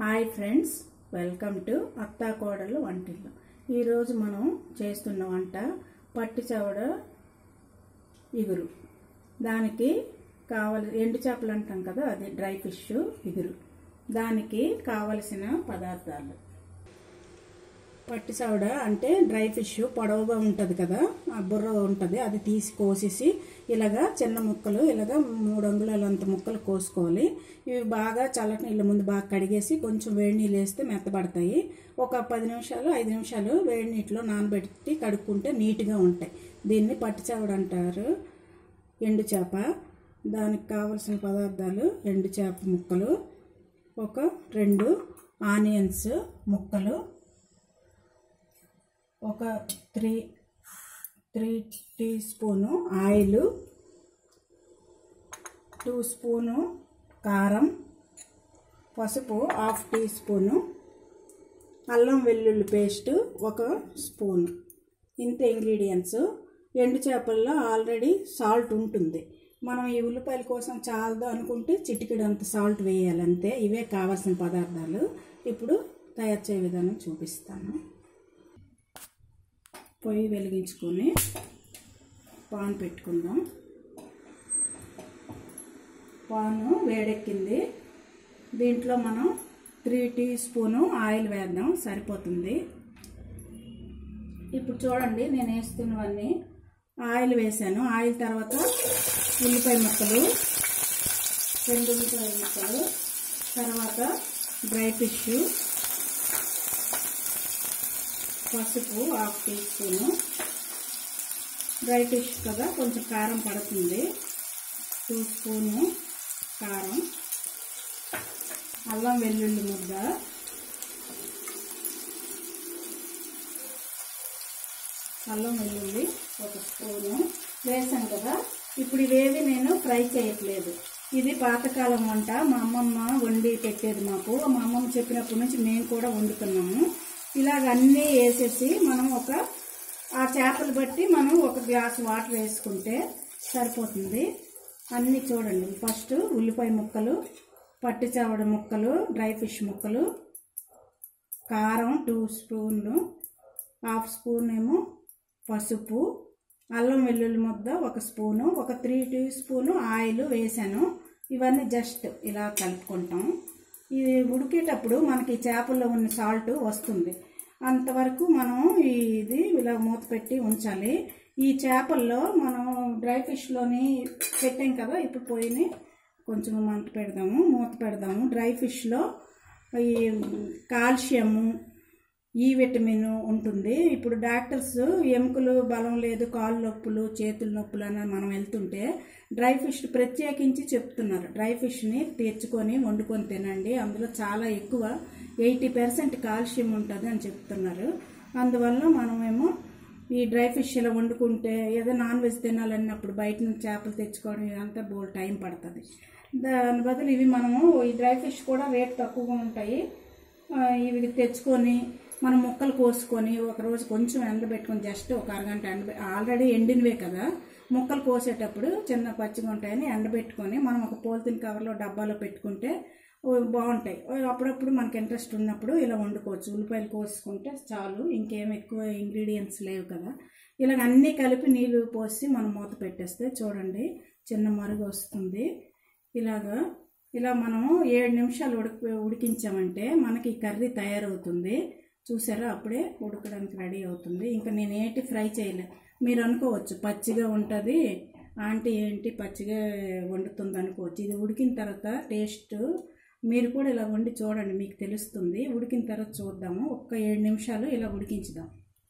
hi friends welcome to అత్తా కోడలు వంటిల్లు ఈరోజు మనం చేస్తున్న వంట పట్టి చవడ ఇగురు దానికి కావలి ఎండు చేపలు అంటాం కదా అది డ్రై ఫిష్ ఇగురు దానికి కావలసిన పదార్థాలు పట్టి చవడ అంటే డ్రై ఫిష్ పొడవుగా ఉంటుంది కదా ఆ బుర్ర ఉంటుంది అది తీసి కోసేసి ఇలాగా చిన్న ముక్కలు ఇలాగా మూడు అంగుళాలు అంత ముక్కలు కోసుకోవాలి ఇవి బాగా చల్లటి నీళ్ళ ముందు బాగా కడిగేసి కొంచెం వేడి నీళ్ళు వేస్తే మెత్తబడతాయి ఒక పది నిమిషాలు ఐదు నిమిషాలు వేడి నీటిలో నానబెట్టి కడుక్కుంటే నీట్గా ఉంటాయి దీన్ని పట్టి చవడ అంటారు ఎండు చేప దానికి కావలసిన పదార్థాలు ఎండు చేప ముక్కలు ఒక రెండు ఆనియన్స్ ముక్కలు ఒక three three teaspoon oil two spoon కారం పసుపు హాఫ్ టీ స్పూను అల్లం వెల్లుల్లి పేస్ట్ ఒక స్పూన్ ఇంత ఇంగ్రీడియంట్స్ ఎండు చేపల్లో ఆల్రెడీ సాల్ట్ ఉంటుంది మనం ఈ ఉల్లిపాయల కోసం చాలదు అనుకుంటే చిటికెడంత సాల్ట్ వేయాలి అంతే ఇవే కావాల్సిన పదార్థాలు ఇప్పుడు తయారు చేయ విధానం చూపిస్తాను పొయ్యి వెలిగించుకొని పాన్ పెట్టుకుందాం పాను వేడెక్కింది దీంట్లో మనం త్రీ టీ స్పూను ఆయిల్ వేద్దాం సరిపోతుంది ఇప్పుడు చూడండి నేను వేస్తున్నవన్నీ ఆయిల్ వేసాను ఆయిల్ తర్వాత ఉల్లిపాయ ముక్కలు రెండు ఉల్లిపాయ ముక్కలు తర్వాత డ్రై ఫిష్ పసుపు half teaspoon dry fish కదా కొంచెం కారం పడుతుంది టూ స్పూను కారం అల్లం వెల్లుల్లి ముద్ద అల్లం వెల్లుల్లి ఒక స్పూను వేసాను కదా ఇప్పుడు ఇవేవి నేను ఫ్రై చేయట్లేదు ఇది పాతకాలం వంట మా అమ్మమ్మ వండి పెట్టేది మాకు మా అమ్మమ్మ చెప్పినప్పటి నుంచి మేము కూడా వండుతున్నాము ఇలాగ అన్నీ వేసేసి మనం ఒక ఆ చేపలు బట్టి మనం ఒక గ్లాస్ వాటర్ వేసుకుంటే సరిపోతుంది అన్నీ చూడండి ఫస్ట్ ఉల్లిపాయ ముక్కలు పట్టి చావడ ముక్కలు డ్రై ఫిష్ ముక్కలు కారం టూ స్పూన్లు హాఫ్ స్పూన్ ఏమో పసుపు అల్లం వెల్లుల్లి ముద్ద ఒక స్పూను ఒక త్రీ టీ స్పూను ఆయిల్ వేసాను ఇవన్నీ జస్ట్ ఇలా కలుపుకుంటాం ఇది ఉడికేటప్పుడు మనకి చేపల్లో ఉన్న సాల్ట్ వస్తుంది అంతవరకు మనం ఇది ఇలా మూత పెట్టి ఉంచాలి ఈ చేపల్లో మనం డ్రై ఫిష్లోని పెట్టాం కదా ఇప్పుడు పోయిని కొంచెం మంట పెడదాము మూత పెడదాము డ్రై ఫిష్లో ఈ కాల్షియము ఈ విటమిన్ ఉంటుంది ఇప్పుడు డాక్టర్స్ ఎముకలు బలం లేదు కాళ్ళు నొప్పులు చేతుల నొప్పులు అని మనం వెళ్తుంటే డ్రై ఫిష్ ప్రత్యేకించి చెప్తున్నారు డ్రై ఫిష్ని తెచ్చుకొని వండుకొని తినండి అందులో చాలా ఎక్కువ ఎయిటీ పర్సెంట్ కాల్షియం ఉంటుంది అని చెప్తున్నారు అందువల్ల మనమేమో ఈ డ్రై ఫిష్ ఇలా వండుకుంటే ఏదో నాన్ వెజ్ తినాలన్నప్పుడు బయట నుంచి చేపలు తెచ్చుకోవడం ఇదంతా బోల్ టైం పడుతుంది దాని బదులు ఇవి మనము ఈ డ్రై ఫిష్ కూడా రేట్ తక్కువగా ఉంటాయి ఇవి తెచ్చుకొని మనం ముక్కలు కోసుకొని ఒకరోజు కొంచెం ఎండబెట్టుకొని జస్ట్ ఒక అరగంట ఎండ ఆల్రెడీ ఎండినవే కదా ముక్కలు కోసేటప్పుడు చిన్న పచ్చిగా ఉంటాయని ఎండబెట్టుకొని మనం ఒక పోలిథిన్ కవర్లో డబ్బాలో పెట్టుకుంటే బాగుంటాయి అప్పుడప్పుడు మనకి ఇంట్రెస్ట్ ఉన్నప్పుడు ఇలా వండుకోవచ్చు ఉల్లిపాయలు కోసుకుంటే చాలు ఇంకేం ఎక్కువ ఇంగ్రీడియంట్స్ లేవు కదా ఇలాగ అన్నీ కలిపి నీళ్ళు పోసి మనం మూత పెట్టేస్తే చూడండి చిన్న మరుగు వస్తుంది ఇలాగా ఇలా మనము ఏడు నిమిషాలు ఉడికి ఉడికించామంటే మనకి కర్రీ తయారవుతుంది చూసారా అప్పుడే ఉడకడానికి రెడీ అవుతుంది ఇంకా నేను ఏంటి ఫ్రై చేయలే మీరు అనుకోవచ్చు పచ్చిగా ఉంటుంది ఆంటీ ఏంటి పచ్చిగా వండుతుంది అనుకోవచ్చు ఇది ఉడికిన తర్వాత టేస్ట్ మీరు కూడా ఇలా వండి చూడండి మీకు తెలుస్తుంది ఉడికిన తర్వాత చూద్దాము ఒక్క ఏడు నిమిషాలు ఇలా ఉడికించుదాం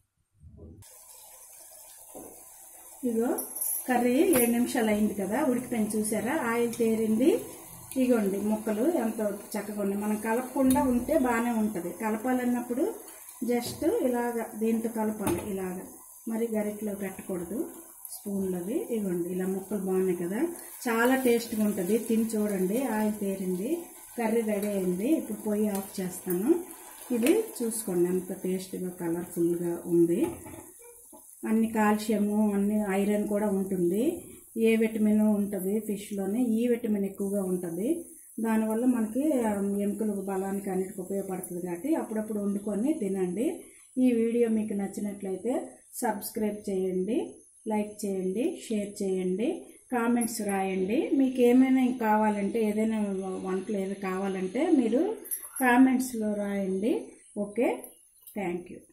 ఇగో కర్రీ ఏడు నిమిషాలు అయింది కదా ఉడికిపోయింది చూసారా ఆయిల్ తేరింది ఇగోండి ముక్కలు ఎంత చక్కగా ఉంది మనం కలపకుండా ఉంటే బాగానే ఉంటుంది కలపాలన్నప్పుడు జస్ట్ ఇలాగ దీంతో కలపాలి ఇలాగ మరి గరిటలో పెట్టకూడదు స్పూన్లవి ఇవ్వండి ఇలా ముక్కలు బాగున్నాయి కదా చాలా టేస్ట్గా ఉంటుంది తిని చూడండి ఆయిల్ తేరింది కర్రీ రెడీ అయింది ఇప్పుడు పొయ్యి ఆఫ్ చేస్తాను ఇది చూసుకోండి ఎంత టేస్ట్గా కలర్ఫుల్గా ఉంది అన్ని కాల్షియము అన్ని ఐరన్ కూడా ఉంటుంది ఏ విటమిన్ ఉంటుంది ఫిష్లోనే ఈ విటమిన్ ఎక్కువగా ఉంటుంది దానివల్ల మనకి ఆ, ఎముకలకు బలానికి అన్నిటికి ఉపయోగపడుతుంది కాబట్టి అప్పుడప్పుడు వండుకొని తినండి ఈ వీడియో మీకు నచ్చినట్లయితే సబ్స్క్రైబ్ చేయండి లైక్ చేయండి షేర్ చేయండి కామెంట్స్ రాయండి మీకు ఏమైనా ఇంకా కావాలంటే ఏదైనా వంటలు ఏది కావాలంటే మీరు కామెంట్స్లో రాయండి ఓకే థ్యాంక్ యూ